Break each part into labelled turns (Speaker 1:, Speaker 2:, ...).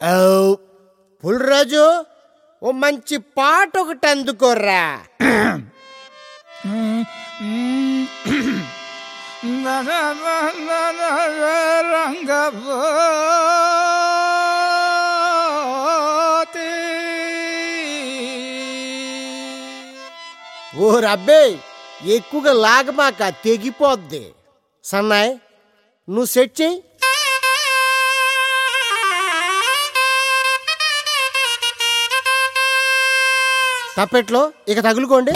Speaker 1: ఔ, పుల్రాజు ఓ మంచి పాట ఒకటి అందుకోర్రా ఓ రబ్బే ఎక్కువగా లాగమాక తెగిపోద్ది సన్నాయ్ నువ్వు సెట్ చెయ్యి తప్పెట్లో ఇక తగులుకోండి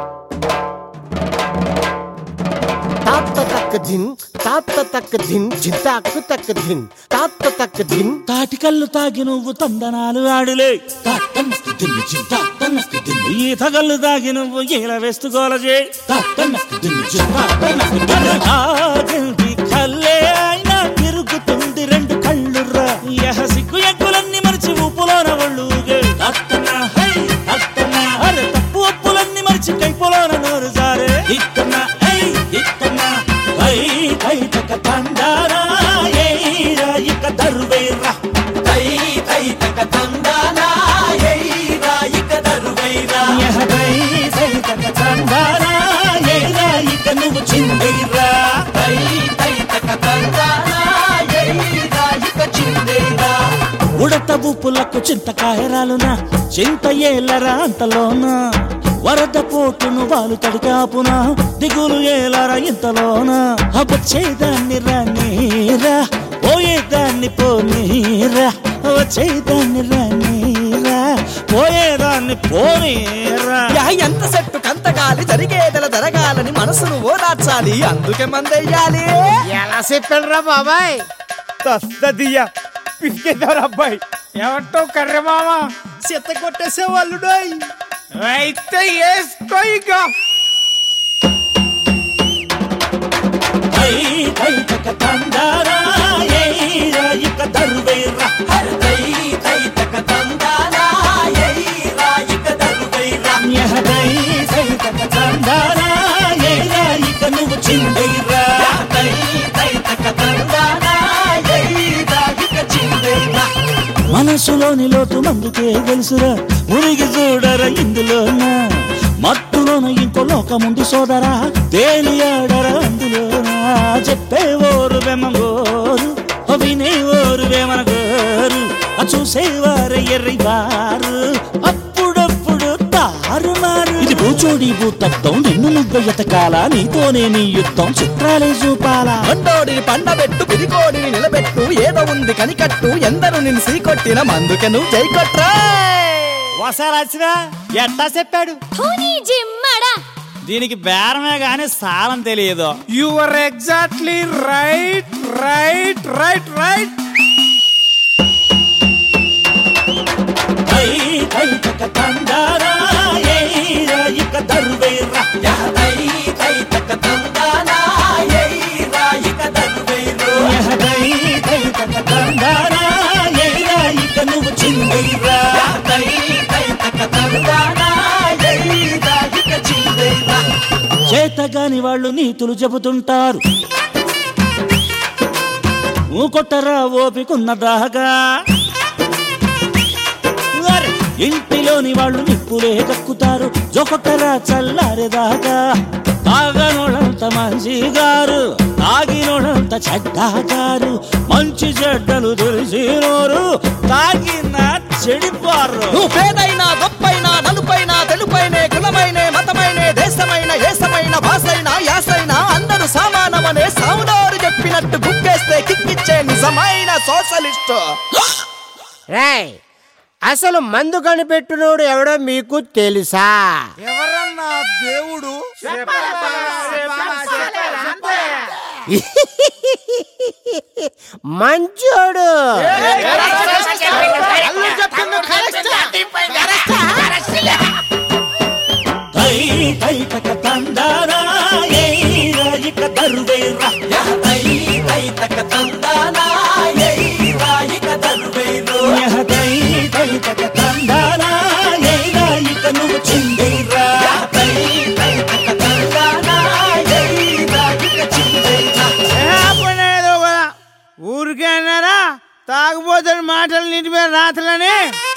Speaker 1: తాత తక్క ధిన్ తాత తక్క ధిన్ జింతాకు తక్క ధిన్ తాత తక్క ధిన్
Speaker 2: తాటికల్లు తాగి నువ్వు తందనాలు ఆడులే తాతన్నస్తి దిన్ను జిన్ తాతన్నస్తి దిన్ను ఈత కళ్ళు తాగి నువ్వు ఈల వేస్తు గోలజే తాతన్నస్తి దిన్ను జిన్ తాతన్నస్తి దిన్ను ఆగింది కల్లే అయినా తిరుగుతుంది రెండు కళ్ళు రా యహ సిగ్గు ఎక్కులన్నీ మరిచి ఊపులోన ఒళ్ళుగే తాతన్న హై తాతన్న అరే తప్పు ఒప్పులన్నీ మరిచి కైపులోన నోరు జారే ఇత్తన్న హై ఇత్తన్న హై హై తక తందారా ఏరా ఇక దరువేరా
Speaker 3: తై తై తక తందానా ఏయిరా ఇక దరువైరా
Speaker 2: యహ హై హై తక తందారా ఏరా ఇక నువ్వు చిందేరా
Speaker 3: తై తై తక తందానా ఏయిరా ఇక చిందేరా
Speaker 2: ఉడత బుప్పులకు చింతకాయరాలునా చింత ఏలరా అంతలోనా వరద పోటును వాళ్ళు తడికాపునా దిగులు ఏలరా ఇంతలోనా వచ్చేదాన్ని రానీరా పోయేదాన్ని పోనీరా వచ్చేదాన్ని రానీరా పోయేదాన్ని పోనీరా
Speaker 3: యా ఎంత సెట్టు కంతగాలి జరిగేదల జరగాలని మనసును ఓదార్చాలి అందుకే మందెయ్యాలి
Speaker 1: ఎలా చెప్పాడు రా బాబాయ్
Speaker 4: తస్తదియ్యా పిసికేశారు అబ్బాయి ఎవటో కర్ర మామ
Speaker 1: చెత్త కొట్టేసే వాళ్ళు డోయ్.
Speaker 4: అయితే వేసుకో ఇక
Speaker 2: హై హై తక తందారా ఏరా ఇక దరువేరా
Speaker 3: తై తై తక తందానా ఏయిరా ఇక దరువైరా
Speaker 2: యహ హై హై తక తందారా ఏరా ఇక నువ్వు చిందేరా
Speaker 3: తై తై తక తందానా ఏయిరా ఇక చిందేరా
Speaker 2: మనసులోని లోతు మందుకే తెలుసురా మునిగి చూడరా ఇందులోన మత్తులోన ఇంకో లోకముంది సోదరా తేలియాడరా అందులోనా చెప్పేవోరు వెమ్మగోరు వినేవోరు వేమనగోరు ఆ చూసేవారు ఎర్రివారు అప్పుడప్పుడు తారుమారు ఇది భూచోడి భూతత్వం నిన్ను నువ్వు ఎతకాల నీతోనే నీ యుద్ధం చిత్రాలే చూపాలా
Speaker 3: పండోడిని పండబెట్టు పిరికోడిని నిలబెట్టు ఏదో ఉంది కనికట్టు ఎందరు నిన్ను సీకొట్టిన మందుకెను జై కొట్రా
Speaker 4: వసారాచిరా ఎట్టా చెప్పాడు
Speaker 5: ధోని జిమ్మడా
Speaker 4: దీనికి బేరమే గాని సాలం తెలియదు you are exactly right right right right
Speaker 2: హై హై తక తందారా ఏరా ఇక దరువేరా
Speaker 3: యా తై తై తక తందానా ఏయిరా ఇక దరువైరు
Speaker 2: యహ హై హై తక తందారా ఏరా ఇక నువ్వు చిందేరా
Speaker 3: యా తై తై తక తందానా ఏయిరా ఇక చిందేరా
Speaker 2: చేతగాని వాళ్ళు నీతులు చెబుతుంటారు ఊకొట్టరా ఓపికున్న దాగా అరే, ఇంటిలోని వాళ్ళు నిప్పులే కక్కుతారు జొకొట్టరా చల్లారేదాకా తాగనోడంత మంచిగారు తాగినోడంత చెడ్డాగారు మంచి చెడ్డలు తెలిసినోరు తాగిన చెడిపారు
Speaker 3: నువ్వు పేదైనా గొప్పైనా నలుపైనా తెలుపైనే కులమైనే మతమైనే దేశమైన ఏసమైన భాషైన యాసైన అందరూ సమానమనే సౌండోరు చెప్పినట్టు గుక్కేస్తే కిక్కిచ్చే నిజమైన సోషలిస్ట్
Speaker 1: రాయ్ అసలు మందు కనిపెట్టినోడు ఎవడో మీకు తెలుసా
Speaker 4: ఎవరన్నా దేవుడు
Speaker 1: మంచోడు
Speaker 2: హై హై తక తందారా ఏరా ఇక దరువేరా
Speaker 3: యా తై తై తక తందానా ఏయిరా ఇక దరువైరు
Speaker 2: యహ హై హై తక తందారా ఏరా ఇక నువ్వు చిందేరా
Speaker 3: యా తై తై తక తందానా ఏయిరా ఇక చిందేరా
Speaker 4: ఊరికే అన్నారా తాగుబోతున్న మాటలు అన్నదాతలని